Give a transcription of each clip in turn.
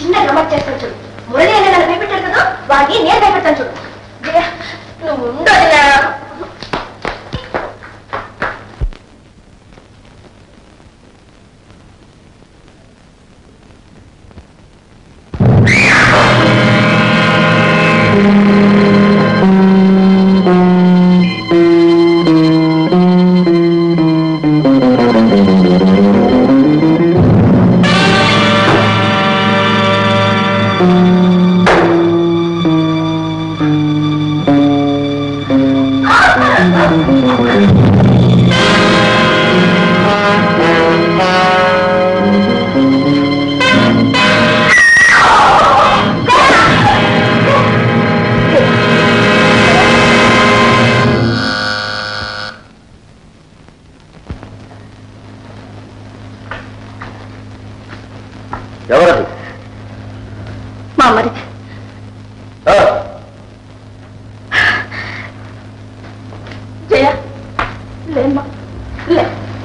చిన్న గమ్మత్ చేస్తాను చూడు మురళి అనే నన్ను భయపెట్టాడు కదా వాడిని నేను భయపెడతాను చూడు జయ, నువ్వు ఉండదు ఎవరది మా మరి ఆ, జయ లేమ్మా లే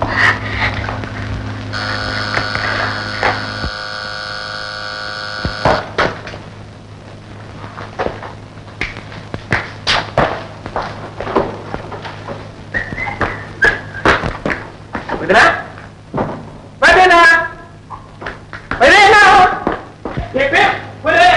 వదినా వదినా వదినా చెప్పే వదిలే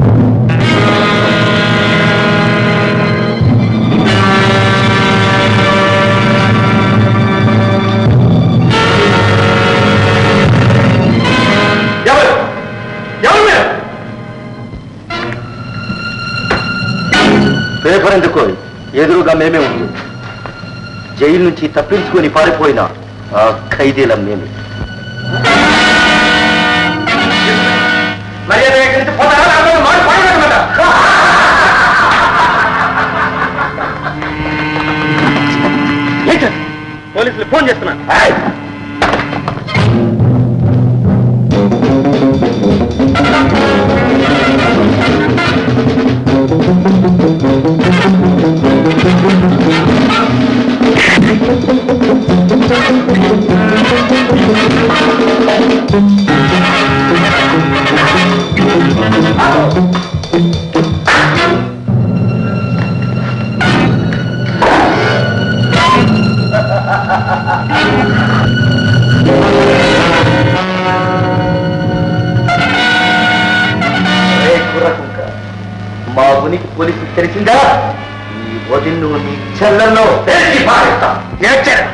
ఎవరు ఎవరు మీరు పేపర్ ఎందుకో ఎదురుగా మేమే ఉంది జైలు నుంచి తప్పించుకొని పారిపోయిన ఆ ఖైదీలం మేమే మర్యాద ఎక్కడి నుంచి పోతారా లేకపోతే మాట పడదన్నమాట పోలీసులు ఫోన్ చేస్తున్నా ఏయ్ కుర్రకుంక, మా ఉనికి పోలీసు తెలిసిందా ఈ వదిన్ను నీ చెల్లెల్లో పేర్చి పారేస్తా. ఏడ్చారా?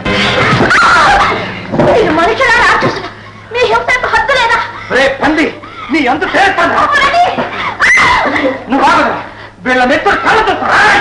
మీరు మనుషులా రాక్షసులు మీ హింసకు హద్దు లేదా రే పంది నీ అంత చేస్తాను మురళి! నువ్వు ఆగదు వీళ్ళ నెత్తురు కళ్ళతో